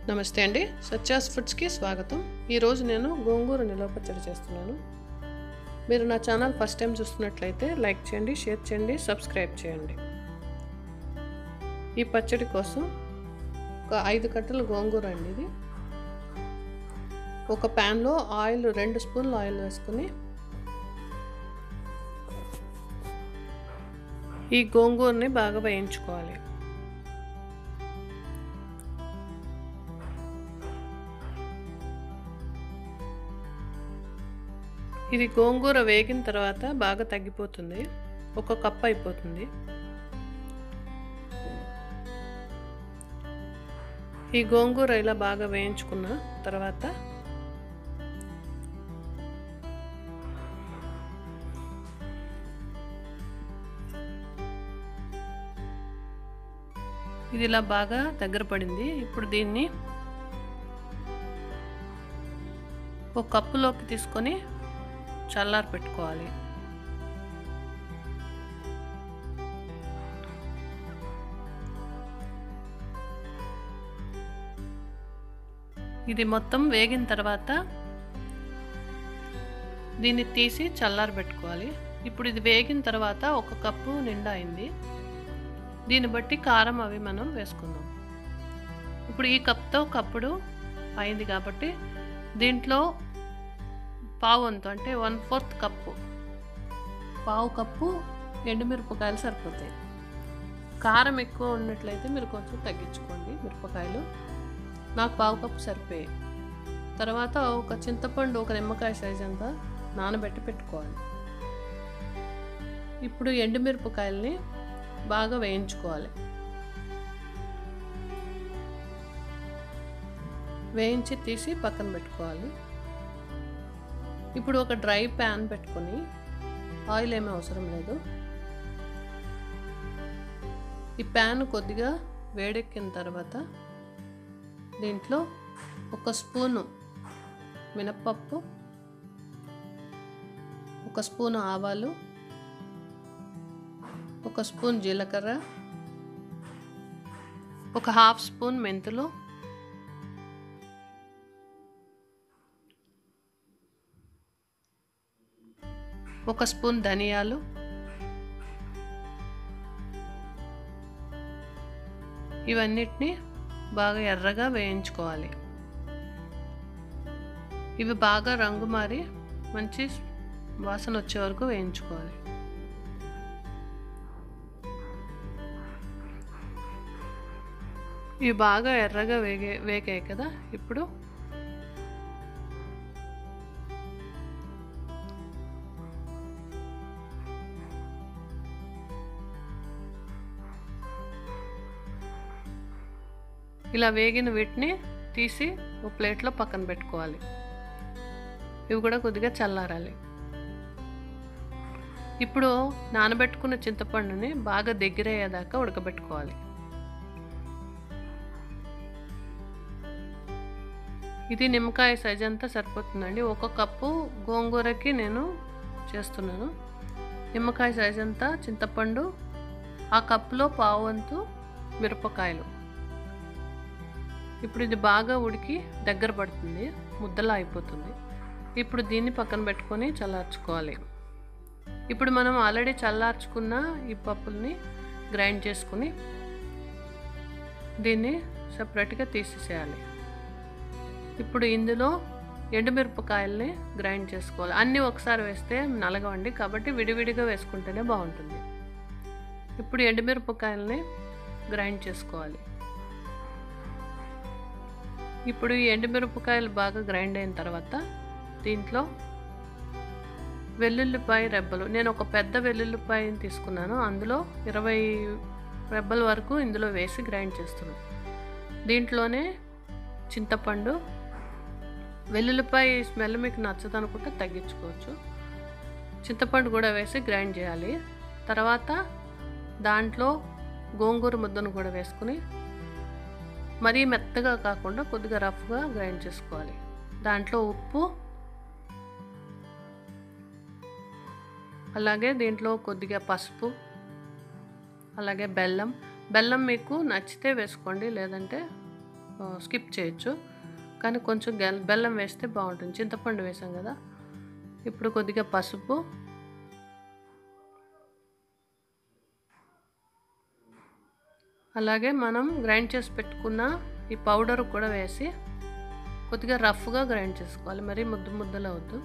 నమస్తే అండి సత్యాస్ ఫుడ్స్కి స్వాగతం ఈరోజు నేను గోంగూర నిలవ పచ్చడి చేస్తున్నాను మీరు నా ఛానల్ ఫస్ట్ టైం చూస్తున్నట్లయితే లైక్ చేయండి షేర్ చేయండి సబ్స్క్రైబ్ చేయండి ఈ పచ్చడి కోసం ఒక ఐదు కట్టలు గోంగూర అండి ఇది ఒక ప్యాన్లో ఆయిల్ రెండు స్పూన్లు ఆయిల్ వేసుకుని ఈ గోంగూరని బాగా వేయించుకోవాలి ఇది గోంగూర వేగిన తర్వాత బాగా తగ్గిపోతుంది ఒక కప్ అయిపోతుంది ఈ గోంగూర ఇలా బాగా వేయించుకున్న తర్వాత ఇది ఇలా బాగా దగ్గర పడింది ఇప్పుడు దీన్ని ఒక కప్పులోకి తీసుకొని చల్లారి పెట్టుకోవాలి ఇది మొత్తం వేగిన తర్వాత దీన్ని తీసి చల్లారి పెట్టుకోవాలి ఇప్పుడు ఇది వేగిన తర్వాత ఒక కప్పు నిండా అయింది దీన్ని బట్టి కారం అవి మనం వేసుకుందాం ఇప్పుడు ఈ కప్తో కప్పుడు అయింది కాబట్టి దీంట్లో పావు వంతు అంటే వన్ ఫోర్త్ కప్పు పావు కప్పు ఎండుమిరపకాయలు సరిపోతాయి కారం ఎక్కువ ఉన్నట్లయితే మీరు కొంచెం తగ్గించుకోండి మిరపకాయలు నాకు పావు కప్పు సరిపోయాయి తర్వాత ఒక చింతపండు ఒక నిమ్మకాయ సైజ్ అంతా నానబెట్టి పెట్టుకోవాలి ఇప్పుడు ఎండుమిరపకాయల్ని బాగా వేయించుకోవాలి వేయించి తీసి పక్కన పెట్టుకోవాలి ఇప్పుడు ఒక డ్రై ప్యాన్ పెట్టుకొని ఆయిల్ ఏమీ అవసరం లేదు ఈ ప్యాన్ కొద్దిగా వేడెక్కిన తర్వాత దీంట్లో ఒక స్పూను మినప్పప్పు ఒక స్పూను ఆవాలు ఒక స్పూన్ జీలకర్ర ఒక హాఫ్ స్పూన్ మెంతులు ఒక స్పూన్ ధనియాలు ఇవన్నిటిని బాగా ఎర్రగా వేయించుకోవాలి ఇవి బాగా రంగు మారి మంచి వాసన వచ్చే వరకు వేయించుకోవాలి ఇవి బాగా ఎర్రగా వేగే వేగాయి కదా ఇప్పుడు ఇలా వేగిన వీటిని తీసి ఒక ప్లేట్లో పక్కన పెట్టుకోవాలి ఇవి కూడా కొద్దిగా చల్లారాలి ఇప్పుడు నానబెట్టుకున్న చింతపండుని బాగా దగ్గర అయ్యేదాకా ఉడకబెట్టుకోవాలి ఇది నిమ్మకాయ సైజ్ అంతా సరిపోతుందండి ఒక కప్పు గోంగూరకి నేను చేస్తున్నాను నిమ్మకాయ సైజ్ అంతా చింతపండు ఆ కప్పులో పావు వంతు మిరపకాయలు ఇప్పుడు ఇది బాగా ఉడికి దగ్గర పడుతుంది ముద్దలా అయిపోతుంది ఇప్పుడు దీన్ని పక్కన పెట్టుకొని చల్లార్చుకోవాలి ఇప్పుడు మనం ఆల్రెడీ చల్లార్చుకున్న ఈ పప్పుల్ని గ్రైండ్ చేసుకుని దీన్ని సపరేట్గా తీసేసేయాలి ఇప్పుడు ఇందులో ఎండుమిరపకాయల్ని గ్రైండ్ చేసుకోవాలి అన్నీ ఒకసారి వేస్తే నలగవండి కాబట్టి విడివిడిగా వేసుకుంటేనే బాగుంటుంది ఇప్పుడు ఎండుమిరపకాయల్ని గ్రైండ్ చేసుకోవాలి ఇప్పుడు ఈ ఎండుమిరపకాయలు బాగా గ్రైండ్ అయిన తర్వాత దీంట్లో వెల్లుల్లిపాయ రెబ్బలు నేను ఒక పెద్ద వెల్లుల్లిపాయని తీసుకున్నాను అందులో ఇరవై రెబ్బల వరకు ఇందులో వేసి గ్రైండ్ చేస్తున్నాను దీంట్లోనే చింతపండు వెల్లుల్లిపాయ స్మెల్ మీకు నచ్చదనుకుంటే తగ్గించుకోవచ్చు చింతపండు కూడా వేసి గ్రైండ్ చేయాలి తర్వాత దాంట్లో గోంగూర ముద్దను కూడా వేసుకుని మరీ మెత్తగా కాకుండా కొద్దిగా రఫ్గా గ్రైండ్ చేసుకోవాలి దాంట్లో ఉప్పు అలాగే దీంట్లో కొద్దిగా పసుపు అలాగే బెల్లం బెల్లం మీకు నచ్చితే వేసుకోండి లేదంటే స్కిప్ చేయొచ్చు కానీ కొంచెం గెల్ బెల్లం వేస్తే బాగుంటుంది చింతపండు వేసాం కదా ఇప్పుడు కొద్దిగా పసుపు అలాగే మనం గ్రైండ్ చేసి పెట్టుకున్న ఈ పౌడర్ కూడా వేసి కొద్దిగా రఫ్గా గ్రైండ్ చేసుకోవాలి మరి ముద్దు ముద్దలు అవద్దు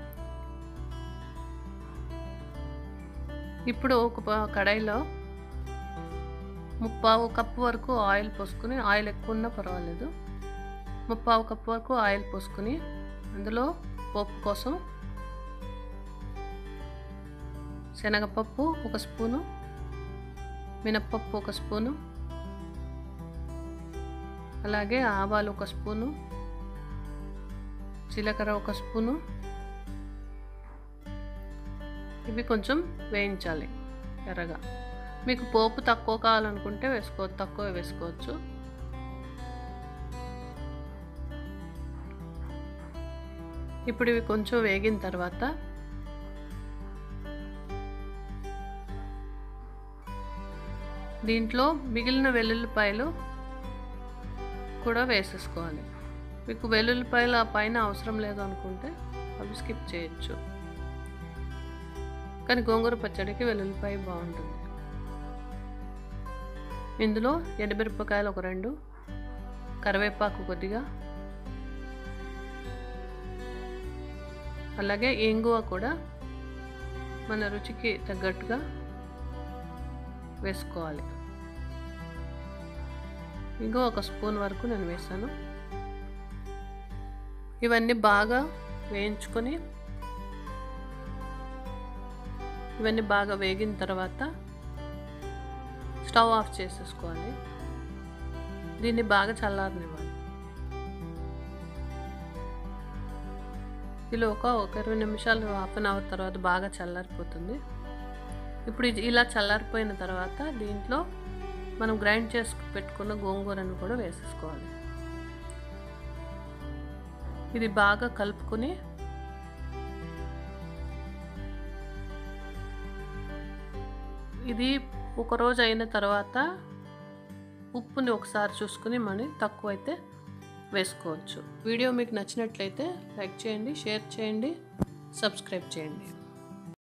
ఇప్పుడు ఒక ప- కడాయిలో ముప్పావు కప్పు వరకు ఆయిల్ పోసుకుని ఆయిల్ ఎక్కువ ఉన్నా పర్వాలేదు ముప్పావు కప్పు వరకు ఆయిల్ పోసుకుని అందులో పోపు కోసం శనగపప్పు ఒక స్పూను మినప్పప్పు ఒక స్పూను అలాగే ఆవాలు ఒక స్పూను జీలకర్ర ఒక స్పూను ఇవి కొంచెం వేయించాలి ఎర్రగా మీకు పోపు తక్కువ కావాలనుకుంటే వేసుకో తక్కువ వేసుకోవచ్చు ఇప్పుడు ఇవి కొంచెం వేగిన తర్వాత దీంట్లో మిగిలిన వెల్లుల్లిపాయలు కూడా వేసేసుకోవాలి మీకు వెల్లుల్లిపాయలు ఆ పైన అవసరం లేదు అనుకుంటే అవి స్కిప్ చేయొచ్చు కానీ గోంగూర పచ్చడికి వెల్లుల్లిపాయ బాగుంటుంది ఇందులో ఎండుమిరపకాయలు ఒక రెండు కరివేపాకు కొద్దిగా అలాగే ఇంగువ కూడా మన రుచికి తగ్గట్టుగా వేసుకోవాలి ఇంకో ఒక స్పూన్ వరకు నేను వేసాను ఇవన్నీ బాగా వేయించుకొని ఇవన్నీ బాగా వేగిన తర్వాత స్టవ్ ఆఫ్ చేసేసుకోవాలి దీన్ని బాగా చల్లారనివ్వాలి ఇలా ఒక ఒక ఇరవై నిమిషాలు హాఫ్ అన్ అవర్ తర్వాత బాగా చల్లారిపోతుంది ఇప్పుడు ఇది ఇలా చల్లారిపోయిన తర్వాత దీంట్లో మనం గ్రైండ్ చేసి పెట్టుకున్న గోంగూరను కూడా వేసేసుకోవాలి ఇది బాగా కలుపుకొని ఇది ఒక రోజు అయిన తర్వాత ఉప్పుని ఒకసారి చూసుకుని మళ్ళీ తక్కువైతే వేసుకోవచ్చు వీడియో మీకు నచ్చినట్లయితే లైక్ చేయండి షేర్ చేయండి సబ్స్క్రైబ్ చేయండి